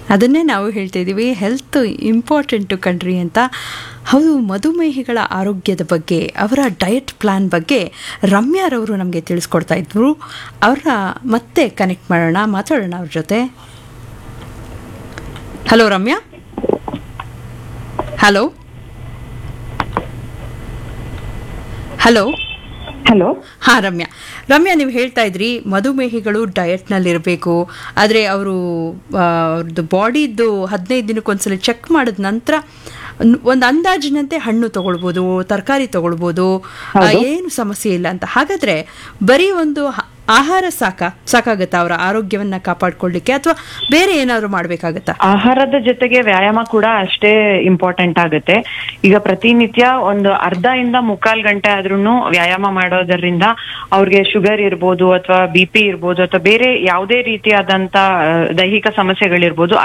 ಅದನ್ನೇ ನಾವು ಹೇಳ್ತಾ ಇದ್ದೀವಿ ಹೆಲ್ತ್ ಇಂಪಾರ್ಟೆಂಟು ಕಣ್ರಿ ಅಂತ ಹೌದು ಮಧುಮೇಹಿಗಳ ಆರೋಗ್ಯದ ಬಗ್ಗೆ ಅವರ ಡಯಟ್ ಪ್ಲಾನ್ ಬಗ್ಗೆ ರಮ್ಯಾರವರು ನಮಗೆ ತಿಳಿಸ್ಕೊಡ್ತಾ ಇದ್ರು ಅವರ ಮತ್ತೆ ಕನೆಕ್ಟ್ ಮಾಡೋಣ ಮಾತಾಡೋಣ ಅವ್ರ ಜೊತೆ hello Ramya hello hello hello ಹಾ ರಮ್ಯಾ ರಮ್ಯಾ ನೀವು ಹೇಳ್ತಾ ಇದ್ರಿ ಮಧುಮೇಹಿಗಳು ಡಯಟ್ನಲ್ಲಿರಬೇಕು ಆದರೆ ಅವರು ಅವ್ರದ್ದು ಬಾಡಿದು ಹದಿನೈದು ದಿನಕ್ಕೊಂದ್ಸಲ ಚೆಕ್ ಮಾಡಿದ ನಂತರ ಒಂದು ಅಂದಾಜಿನಂತೆ ಹಣ್ಣು ತಗೊಳ್ಬೋದು ತರಕಾರಿ ತಗೊಳ್ಬೋದು ಆ, ಏನು ಸಮಸ್ಯೆ ಇಲ್ಲ ಅಂತ ಹಾಗಾದ್ರೆ ಬರೀ ಒಂದು ಹ- ಆಹಾರ ಸಾಕ ಸಾಕಾಗತ್ತಾ ಅವರ ಆರೋಗ್ಯವನ್ನ ಕಾಪಾಡ್ಕೊಳ್ಳಿಕ್ಕೆ ಅಥವಾ ಬೇರೆ ಏನಾದ್ರು ಮಾಡ್ಬೇಕಾಗತ್ತಾ ಆಹಾರದ ಜೊತೆಗೆ ವ್ಯಾಯಾಮ ಕೂಡ ಅಷ್ಟೇ ಇಂಪಾರ್ಟೆಂಟ್ ಆಗುತ್ತೆ ಈಗ ಪ್ರತಿನಿತ್ಯ ಒಂದು ಅರ್ಧ ಇಂದ ಮುಕ್ಕಾಲ್ ಗಂಟೆ ಆದ್ರೂ ವ್ಯಾಯಾಮ ಮಾಡೋದರಿಂದ ಅವ್ರಿಗೆ ಶುಗರ್ ಇರ್ಬೋದು ಅಥವಾ ಬಿ ಪಿ ಇರ್ಬೋದು ಅಥವಾ ಬೇರೆ ಯಾವುದೇ ರೀತಿಯಾದಂತ ಆ, ದೈಹಿಕ ಸಮಸ್ಯೆಗಳಿರ್ಬೋದು